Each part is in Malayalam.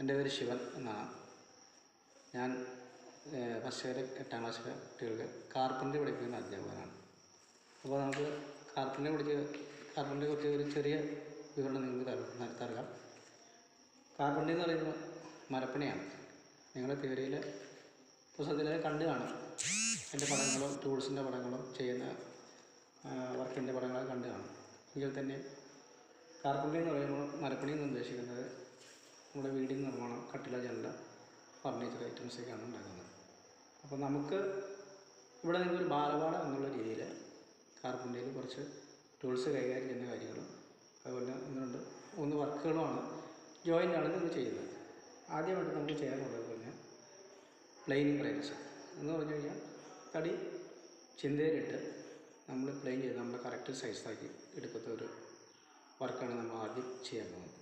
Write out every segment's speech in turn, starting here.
എൻ്റെ പേര് ശിവൻ എന്നാണ് ഞാൻ ഫസ്റ്റ് ഇയർ എട്ടാം ക്ലാസ്സിലെ കുട്ടികൾക്ക് കാർപ്പൻ്ററി പഠിപ്പിക്കുന്ന അധ്യാപകനാണ് അപ്പോൾ നമുക്ക് കാർപ്പൻ്ററി പഠിച്ച് കാർപ്പൻ്ററിയെ കുറിച്ച് ഒരു ചെറിയ വിവരണം നിങ്ങൾക്ക് തര- തരാം കാർപ്പൻ്ററി എന്ന് പറയുന്നത് മരപ്പണിയാണ് നിങ്ങളുടെ തിയറിയിൽ പുസ്തകത്തിൽ കണ്ടു കാണും എൻ്റെ പടങ്ങളും ടൂൾസിൻ്റെ പടങ്ങളും ചെയ്യുന്ന വർക്കിൻ്റെ പടങ്ങളൊക്കെ കണ്ടു കാണും എങ്കിൽ തന്നെ കാർപ്പൻ്ററി എന്ന് പറയുമ്പോൾ മരപ്പണി എന്ന് ഉദ്ദേശിക്കുന്നത് നമ്മുടെ വീടിന് നിർമ്മാണം കട്ടില ജനല ഫർണിച്ചർ ഐറ്റംസൊക്കെയാണ് ഉണ്ടാക്കുന്നത് അപ്പോൾ നമുക്ക് ഇവിടെ നിന്നൊരു ബാലപാഠം എന്നുള്ള രീതിയിൽ കാർപ്പൻ്ററിയിൽ കുറച്ച് ടൂൾസ് കൈകാര്യം ചെയ്യുന്ന കാര്യങ്ങളും അതുപോലെ ഒന്നുണ്ട് മൂന്ന് വർക്കുകളുമാണ് ജോയിൻ്റ് ആണ് ഇന്ന് ചെയ്യുന്നത് ആദ്യമായിട്ട് നമുക്ക് ചെയ്യാനുള്ളത് പിന്നെ പ്ലെയിനിങ് പ്രാക്ടീസ് എന്ന് പറഞ്ഞു കഴിഞ്ഞാൽ തടി ചിന്തയിലിട്ട് നമ്മൾ പ്ലെയിൻ ചെയ്ത് നമ്മൾ കറക്റ്റ് സൈസാക്കി എടുക്കുന്ന ഒരു വർക്കാണ് നമ്മൾ ആദ്യം ചെയ്യാൻ പോകുന്നത്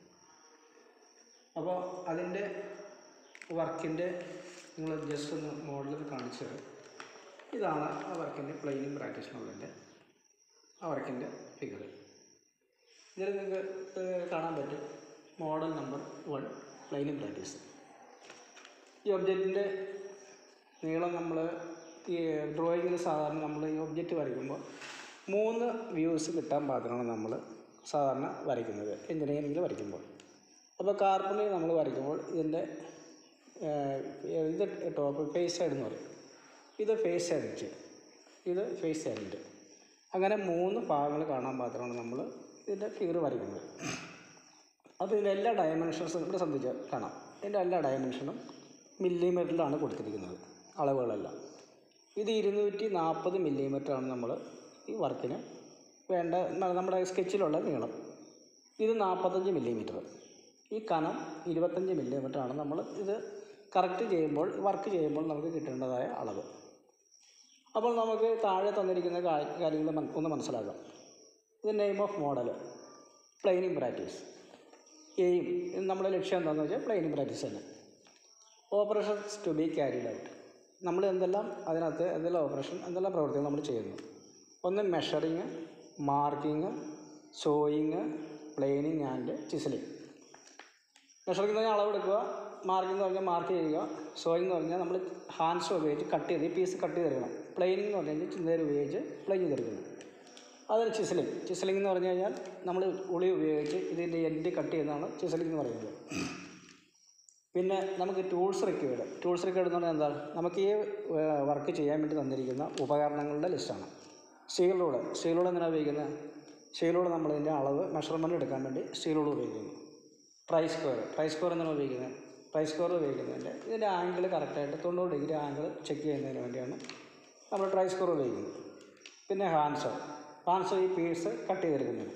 അപ്പോൾ അതിൻ്റെ വർക്കിൻ്റെ നിങ്ങൾ ജസ്റ്റ് ഒന്ന് മോഡലിൽ കാണിച്ചത് ഇതാണ് ആ വർക്കിൻ്റെ പ്ലെയിനിങ് പ്രാക്ടീസിനുള്ളതിൻ്റെ ആ വർക്കിൻ്റെ ഫിഗർ ഇതിൽ നിങ്ങൾക്ക് കാണാൻ പറ്റും model number one planing practice ഈ ഒബ്ജക്റ്റിൻ്റെ നീളം നമ്മൾ ഈ ഡ്രോയിങ്ങിൽ സാധാരണ നമ്മൾ ഈ ഒബ്ജക്റ്റ് വരയ്ക്കുമ്പോൾ മൂന്ന് വ്യൂസ് കിട്ടാൻ പാകത്തിനാണ് നമ്മൾ സാധാരണ വരയ്ക്കുന്നത് എഞ്ചിനീയറിംഗിൽ വരയ്ക്കുമ്പോൾ അപ്പോൾ കാർബണിൽ നമ്മൾ വരയ്ക്കുമ്പോൾ ഇതിൻ്റെ ഇത് ടോപ്പ് ഫേസ് സൈഡ് എന്ന് പറയും ഇത് ഫേസ് സൈഡ് ഇത് ഫേസ് സൈഡ് അങ്ങനെ മൂന്ന് ഭാഗങ്ങൾ കാണാൻ പാകത്തിനാണ് നമ്മൾ ഇതിൻ്റെ ഫിഗർ വരയ്ക്കുന്നത് അപ്പോൾ ഇതിൻ്റെ എല്ലാ ഡയമെൻഷൻസും ഇവിടെ ശ്രദ്ധിച്ചാൽ കാണാം ഇതിൻ്റെ എല്ലാ ഡയമെൻഷനും മില്ലിമീറ്ററിലാണ് കൊടുത്തിരിക്കുന്നത് അളവുകളെല്ലാം ഇത് ഇരുന്നൂറ്റി നാൽപ്പത് മില്ലിമീറ്ററാണ് നമ്മൾ ഈ വർക്കിന് വേണ്ട ന- നമ്മുടെ സ്കെച്ചിലുള്ള നീളം ഇത് നാൽപ്പത്തഞ്ച് മില്ലിമീറ്റർ ഈ കനം ഇരുപത്തഞ്ച് മില്ലിമീറ്ററാണ് നമ്മൾ ഇത് കറക്റ്റ് ചെയ്യുമ്പോൾ വർക്ക് ചെയ്യുമ്പോൾ നമുക്ക് കിട്ടേണ്ടതായ അളവ് അപ്പോൾ നമുക്ക് താഴെ തന്നിരിക്കുന്ന കാ- കാര്യങ്ങൾ മൻ- ഒന്ന് മനസ്സിലാക്കാം ഇത് name of model planing practice aim നമ്മുടെ ലക്ഷ്യം എന്താണെന്ന് വെച്ചാൽ പ്ലെയിനിങ് പ്രാക്ടീസ് തന്നെ operations to be carried out നമ്മൾ എന്തെല്ലാം അതിനകത്ത് എന്തെല്ലാം ഓപ്പറേഷൻ എന്തെല്ലാം പ്രവർത്തികൾ നമ്മൾ ചെയ്യുന്നു ഒന്ന് measuring marking sawing planing and chiselling measuring എന്ന് പറഞ്ഞാൽ അളവെടുക്കുക മാർക്കിംഗ് എന്ന് പറഞ്ഞാൽ മാർക്ക് ചെയ്യുക സോയിങ് എന്ന് പറഞ്ഞാൽ നമ്മൾ ഹാൻഡ്സ് ഉപയോഗിച്ച് കട്ട് ചെയ്ത് ഈ പീസ് കട്ട് ചെയ്തെടുക്കണം പ്ലെയിനിങ് എന്ന് പറഞ്ഞു കഴിഞ്ഞാൽ ചിന്തയിൽ ഉപയോഗിച്ച് പ്ലെയിൻ ചെയ്തെടുക്കുന്നു അതൊരു ചിസലിങ് ചിസലിംഗ് എന്ന് പറഞ്ഞു കഴിഞ്ഞാൽ നമ്മൾ ഉളി ഉപയോഗിച്ച് ഇതിൻ്റെ എൻഡ് കട്ട് ചെയ്യുന്നതാണ് ചിസലിംഗ് എന്ന് പറയുന്നത് പിന്നെ നമുക്ക് ടൂൾസ് റിക്വേർഡ് ടൂൾസ് റിക്വേർഡ് എന്ന് പറഞ്ഞാൽ എന്താ നമുക്ക് ഈ വർക്ക് ചെയ്യാൻ വേണ്ടി തന്നിരിക്കുന്ന ഉപകരണങ്ങളുടെ ലിസ്റ്റാണ് സ്റ്റീൽ റൂള് സ്റ്റീൽ റൂൾ എന്തിനാണ് ഉപയോഗിക്കുന്നത് സ്റ്റീൽ റൂൾ നമ്മളിതിൻ്റെ അളവ് മെഷർമെൻറ്റ് എടുക്കാൻ വേണ്ടി സ്റ്റീൽ റൂൾ ഉപയോഗിക്കുന്നു ട്രൈ സ്ക്വയർ ട്രൈ സ്ക്വയർ എന്തിനാണ് ഉപയോഗിക്കുന്നത് ട്രൈ സ്ക്വയർ ഉപയോഗിക്കുന്നതിൻ്റെ ഇതിൻ്റെ ആംഗിൾ കറക്റ്റായിട്ട് തൊണ്ണൂറ് ഡിഗ്രി ആംഗിൾ ചെക്ക് ചെയ്യുന്നതിന് വേണ്ടിയാണ് നമ്മൾ ട്രൈ സ്ക്വയർ ഉപയോഗിക്കുന്നത് പിന്നെ ഹാൻസോ ഹാൻസോ ഈ പീസ് കട്ട് ചെയ്തെടുക്കുന്നത്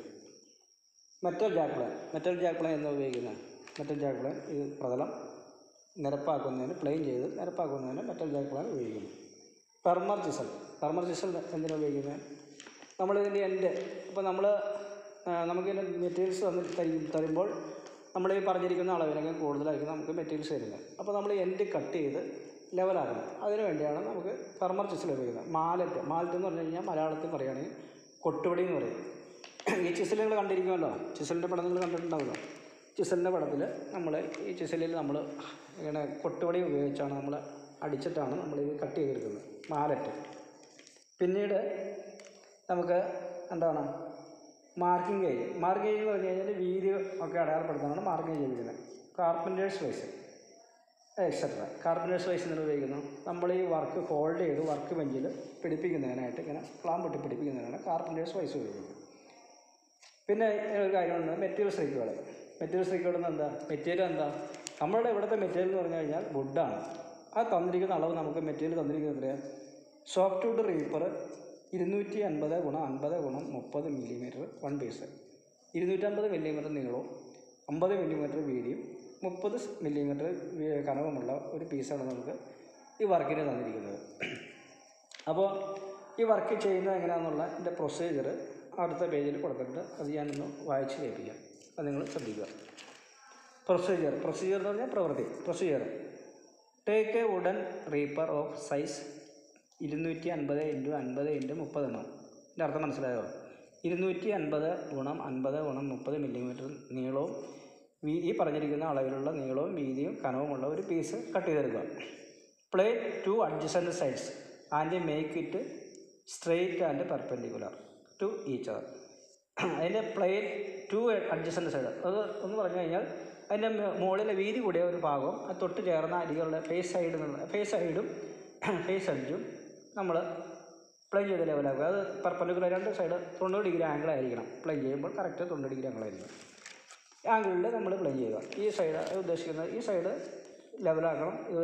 മെറ്റൽ ജാക്ക്പ്ലൈൻ മെറ്റൽ ജാക്ക്പ്ലൈൻ എന്ന് ഉപയോഗിക്കുന്നത് മെറ്റൽ ജാക്ക്പ്ലൈൻ ഇത് പ്രതലം നിരപ്പാക്കുന്നതിന് പ്ലെയിൻ ചെയ്ത് നിരപ്പാക്കുന്നതിന് മെറ്റൽ ജാക്ക്പ്ലൈൻ ഉപയോഗിക്കുന്നു പെർമർ ചിസൽ പെർമർ ചിസൽ എന്തിനാണ് ഉപയോഗിക്കുന്നത് നമ്മളിതിൻ്റെ എൻഡ് ഇപ്പോൾ നമ്മൾ നമുക്കിതിൻ്റെ മെറ്റീരിയൽസ് തന്ന് തരും തരുമ്പോൾ നമ്മൾ ഈ പറഞ്ഞിരിക്കുന്ന അളവിനൊക്കെ കൂടുതലായിരിക്കും നമുക്ക് മെറ്റീരിയൽസ് തരുന്നത് അപ്പോൾ നമ്മൾ എൻഡ് കട്ട് ചെയ്ത് ലെവലാക്കണം അതിന് വേണ്ടിയാണ് നമുക്ക് ഫെർമർ ചിസൽ ഉപയോഗിക്കുന്നത് മാലറ്റ് മാലറ്റ് എന്ന് പറഞ്ഞു കഴിഞ്ഞാൽ മലയാളത്തിൽ പറയുകയാണെങ്കിൽ കൊട്ടുപടി എന്ന് പറയും ഈ ചിസലുകൾ കണ്ടിരിക്കുമല്ലോ ചിസലിൻ്റെ പടം നിങ്ങൾ കണ്ടിട്ടുണ്ടാവുമല്ലോ ചിസലിൻ്റെ പടത്തിൽ നമ്മൾ ഈ ചിസലിൽ നമ്മൾ ഇങ്ങനെ കൊട്ടുപടി ഉപയോഗിച്ചാണ് നമ്മൾ അടിച്ചിട്ടാണ് നമ്മൾ ഇത് കട്ട് ചെയ്തെടുക്കുന്നത് മാലറ്റ് പിന്നീട് നമുക്ക് എന്താണ് മാർക്കിംഗ് ഗേജ് മാർക്കിംഗ് ഗേജ് എന്ന് പറഞ്ഞു കഴിഞ്ഞാൽ വീതി ഒക്കെ അടയാളപ്പെടുത്താനാണ് മാർക്കിംഗ് ഗേജ് ഉപയോഗിക്കുന്നത് carpenter's vice etcetera carpenter's vice എന്ന് ഉപയോഗിക്കുന്നു നമ്മൾ ഈ വർക്ക് ഹോൾഡ് ചെയ്ത് വർക്ക് ബെഞ്ചിൽ പിടിപ്പിക്കുന്നതിനായിട്ട് ഇങ്ങനെ ക്ലാമ്പ് ഇട്ട് പിടിപ്പിക്കുന്നതിനാണ് കാർപ്പൻറ്റേഴ്സ് വൈസ് ഉപയോഗിക്കുന്നത് പിന്നെ ഒരു കാര്യമുണ്ട് മെറ്റീരിയൽസ് റിക്വേർഡ് മെറ്റീരിയൽസ് റിക്വേർഡ് എന്ന് എന്താ മെറ്റീരിയൽ എന്താ നമ്മളുടെ ഇവിടുത്തെ മെറ്റീരിയൽ എന്ന് പറഞ്ഞു കഴിഞ്ഞാൽ വുഡാണ് ആ തന്നിരിക്കുന്ന അളവ് നമുക്ക് മെറ്റീരിയൽ തന്നിരിക്കുന്നത് എത്രയാണ് സോഫ്റ്റ് വുഡ് റീപ്പർ ഇരുന്നൂറ്റി അൻപത് ഗുണം അൻപത് ഗുണം മുപ്പത് മില്ലിമീറ്റർ വൺ പീസ് ഇരുന്നൂറ്റമ്പത് മില്ലിമീറ്റർ നീളവും അമ്പത് മില്ലിമീറ്റർ വീതിയും മുപ്പത് മില്ലിമീറ്റർ കനവുമുള്ള ഒരു പീസാണ് നമുക്ക് ഈ വർക്കിന് തന്നിരിക്കുന്നത് അപ്പോൾ ഈ വർക്ക് ചെയ്യുന്നത് എങ്ങനെയാണെന്നുള്ള എൻ്റെ പ്രൊസീജിയർ അടുത്ത പേജിൽ കൊടുത്തിട്ടുണ്ട് അത് ഞാനൊന്ന് വായിച്ച് കേൾപ്പിക്കാം അത് നിങ്ങൾ ശ്രദ്ധിക്കുക പ്രൊസീജിയർ പ്രൊസീജിയർ എന്ന് പറഞ്ഞാൽ പ്രവൃത്തി procedure take a wooden reaper of size ഇരുന്നൂറ്റി അൻപത് ഇൻറ്റു അൻപത് ഇൻറ്റു മുപ്പത് എണ്ണം ഇതിൻ്റെ അർത്ഥം മനസ്സിലായോ ഇരുന്നൂറ്റി അൻപത് ഗുണം അൻപത് ഗുണം മുപ്പത് മില്ലിമീറ്റർ നീളവും വീ ഈ പറഞ്ഞിരിക്കുന്ന അളവിലുള്ള നീളവും വീതിയും കനവുമുള്ള ഒരു പീസ് കട്ട് ചെയ്തെടുക്കുക plane two adjacent sides and make it straight and perpendicular to each other അതിൻ്റെ പ്ലേറ്റ് ടു അഡ്ജസ്റ്റൻ്റ് സൈഡ് അത് എന്ന് പറഞ്ഞു കഴിഞ്ഞാൽ അതിൻ്റെ മുകളിലെ വീതി കൂടിയ ഒരു ഭാഗവും അത് തൊട്ട് ചേർന്ന അരികളുടെ ഫേസ് സൈഡിൽ നിന്ന് ഫേസ് സൈഡും ഫേസ് അടിച്ചും നമ്മൾ പ്ലെയിൻ ചെയ്ത് ലെവലാക്കുക അത് പെർപ്പൻഡിക്കുലർ രണ്ട് സൈഡ് തൊണ്ണൂറ് ഡിഗ്രി ആംഗിൾ ആയിരിക്കണം പ്ലെയിൻ ചെയ്യുമ്പോൾ കറക്റ്റ് തൊണ്ണൂറ് ഡിഗ്രി ആംഗിൾ ആയിരിക്കണം ആംഗിളിൽ നമ്മൾ പ്ലെയിൻ ചെയ്യുക ഈ സൈഡ് ഉദ്ദേശിക്കുന്നത് ഈ സൈഡ് ലെവലാക്കണം ഇത്